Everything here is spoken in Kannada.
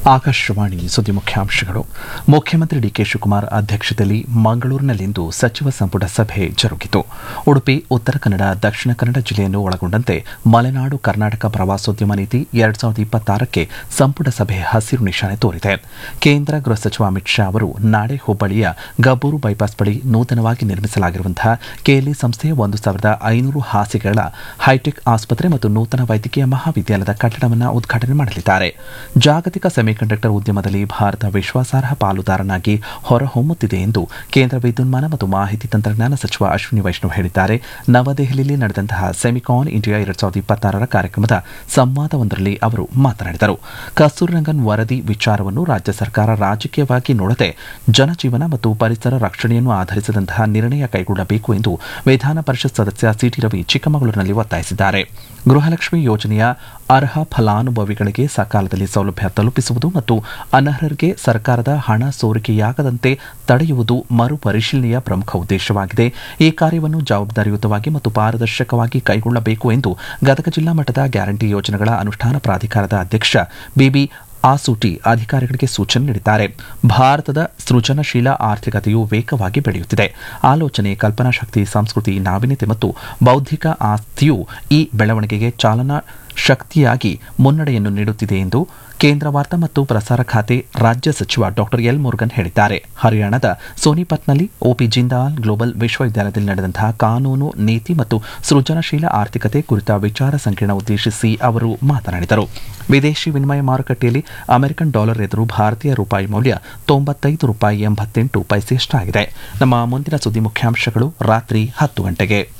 ಆಕಾಶವಾಣಿ ಸುದ್ದಿ ಮುಖ್ಯಾಂಶಗಳು ಮುಖ್ಯಮಂತ್ರಿ ಡಿಕೆ ಶಿವಕುಮಾರ್ ಅಧ್ಯಕ್ಷತೆಯಲ್ಲಿ ಮಂಗಳೂರಿನಲ್ಲಿಂದು ಸಚಿವ ಸಂಪುಟ ಸಭೆ ಜರುಗಿತು ಉಡುಪಿ ಉತ್ತರ ಕನ್ನಡ ದಕ್ಷಿಣ ಕನ್ನಡ ಜಿಲ್ಲೆಯನ್ನು ಒಳಗೊಂಡಂತೆ ಮಲೆನಾಡು ಕರ್ನಾಟಕ ಪ್ರವಾಸೋದ್ಯಮ ನೀತಿ ಎರಡ್ ಸಾವಿರದ ಇಪ್ಪತ್ತಾರಕ್ಕೆ ಸಂಪುಟ ಸಭೆ ಹಸಿರು ನಿಶಾನೆ ತೋರಿದೆ ಕೇಂದ್ರ ಗೃಹ ಸಚಿವ ಅಮಿತ್ ಶಾ ಅವರು ನಾಳೆ ಹುಬ್ಬಳ್ಳಿಯ ಗಬ್ಬೂರು ಬೈಪಾಸ್ ಬಳಿ ನೂತನವಾಗಿ ನಿರ್ಮಿಸಲಾಗಿರುವಂತಹ ಕೆಎಲ್ಇ ಸಂಸ್ಥೆಯ ಒಂದು ಸಾವಿರದ ಐನೂರು ಹಾಸಿಗೆಗಳ ಹೈಟೆಕ್ ಆಸ್ಪತ್ರೆ ಮತ್ತು ನೂತನ ವೈದ್ಯಕೀಯ ಮಹಾವಿದ್ಯಾಲಯದ ಕಟ್ಟಡವನ್ನು ಉದ್ಘಾಟನೆ ಮಾಡಲಿದ್ದಾರೆ ಜಾಗತಿಕ ಸೆಮಿಕಂಡಕ್ಟರ್ ಉದ್ಯಮದಲ್ಲಿ ಭಾರತ ವಿಶ್ವಾಸಾರ್ಹ ಪಾಲುದಾರನಾಗಿ ಹೊರಹೊಮ್ಮುತ್ತಿದೆ ಎಂದು ಕೇಂದ್ರ ವಿದ್ಯುನ್ಮಾನ ಮತ್ತು ಮಾಹಿತಿ ತಂತ್ರಜ್ಞಾನ ಸಚಿವ ಅಶ್ವಿನಿ ವೈಷ್ಣವ್ ಹೇಳಿದ್ದಾರೆ ನವದೆಹಲಿಯಲ್ಲಿ ನಡೆದಂತಹ ಸೆಮಿಕಾನ್ ಇಂಡಿಯಾ ಎರಡ್ ಸಾವಿರದ ಇಪ್ಪತ್ತಾರರ ಕಾರ್ಯಕ್ರಮದ ಸಂವಾದವೊಂದರಲ್ಲಿ ಅವರು ಮಾತನಾಡಿದರು ಕಸ್ತೂರಿರಂಗನ್ ವರದಿ ವಿಚಾರವನ್ನು ರಾಜ್ಯ ಸರ್ಕಾರ ರಾಜಕೀಯವಾಗಿ ನೋಡದೆ ಜನಜೀವನ ಮತ್ತು ಪರಿಸರ ರಕ್ಷಣೆಯನ್ನು ಆಧರಿಸಿದಂತಹ ನಿರ್ಣಯ ಕೈಗೊಳ್ಳಬೇಕು ಎಂದು ವಿಧಾನ ಪರಿಷತ್ ಸದಸ್ಯ ಸಿಟಿ ರವಿ ಚಿಕ್ಕಮಗಳೂರಿನಲ್ಲಿ ಒತ್ತಾಯಿಸಿದ್ದಾರೆ ಗೃಹಲಕ್ಷ್ಮಿ ಯೋಜನೆಯ ಅರ್ಹ ಫಲಾನುಭವಿಗಳಿಗೆ ಸಕಾಲದಲ್ಲಿ ಸೌಲಭ್ಯ ತಲುಪಿಸುವುದು ಮತ್ತು ಅನರ್ಹರಿಗೆ ಸರ್ಕಾರದ ಹಣ ಸೋರಿಕೆಯಾಗದಂತೆ ತಡೆಯುವುದು ಮರುಪರಿಶೀಲನೆಯ ಪ್ರಮುಖ ಉದ್ದೇಶವಾಗಿದೆ ಈ ಕಾರ್ಯವನ್ನು ಜವಾಬ್ದಾರಿಯುತವಾಗಿ ಮತ್ತು ಪಾರದರ್ಶಕವಾಗಿ ಕೈಗೊಳ್ಳಬೇಕು ಎಂದು ಗದಗ ಜಿಲ್ಲಾ ಮಟ್ಟದ ಗ್ಯಾರಂಟಿ ಯೋಜನೆಗಳ ಅನುಷ್ಠಾನ ಪ್ರಾಧಿಕಾರದ ಅಧ್ಯಕ್ಷ ಬಿಬಿ ಆಸೂಟಿ ಅಧಿಕಾರಿಗಳಿಗೆ ಸೂಚನೆ ನೀಡಿದ್ದಾರೆ ಭಾರತದ ಸೃಜನಶೀಲ ಆರ್ಥಿಕತೆಯು ವೇಗವಾಗಿ ಬೆಳೆಯುತ್ತಿದೆ ಆಲೋಚನೆ ಕಲ್ಪನಾ ಶಕ್ತಿ ಸಂಸ್ಕೃತಿ ನಾವೀನ್ಯತೆ ಮತ್ತು ಬೌದ್ಧಿಕ ಆಸ್ತಿಯು ಈ ಬೆಳವಣಿಗೆಗೆ ಚಾಲನಾ ಶಕ್ತಿಯಾಗಿ ಮುನ್ನಡೆಯನ್ನು ನೀಡುತ್ತಿದೆ ಎಂದು ಕೇಂದ್ರ ವಾರ್ತಾ ಮತ್ತು ಪ್ರಸಾರ ಖಾತೆ ರಾಜ್ಯ ಸಚಿವ ಡಾ ಎಲ್ ಮುರುಗನ್ ಹೇಳಿದ್ದಾರೆ ಹರಿಯಾಣದ ಸೋನಿಪತ್ನಲ್ಲಿ ಒಪಿ ಜಿಂದಾಲ್ ಗ್ಲೋಬಲ್ ವಿಶ್ವವಿದ್ಯಾಲಯದಲ್ಲಿ ನಡೆದಂತಹ ಕಾನೂನು ನೀತಿ ಮತ್ತು ಸೃಜನಶೀಲ ಆರ್ಥಿಕತೆ ಕುರಿತ ವಿಚಾರ ಸಂಕಿರಣ ಉದ್ದೇಶಿಸಿ ಅವರು ಮಾತನಾಡಿದರು ವಿದೇಶಿ ವಿನಿಮಯ ಮಾರುಕಟ್ಟೆಯಲ್ಲಿ ಅಮೆರಿಕನ್ ಡಾಲರ್ ಎದುರು ಭಾರತೀಯ ರೂಪಾಯಿ ಮೌಲ್ಯ ತೊಂಬತ್ತೈದು ರೂಪಾಯಿ ಎಂಬತ್ತೆಂಟು ಪೈಸೆಯಷ್ಟಾಗಿದೆ ನಮ್ಮ ಮುಂದಿನ ಸುದ್ದಿ ಮುಖ್ಯಾಂಶಗಳು ರಾತ್ರಿ ಹತ್ತು ಗಂಟೆಗೆ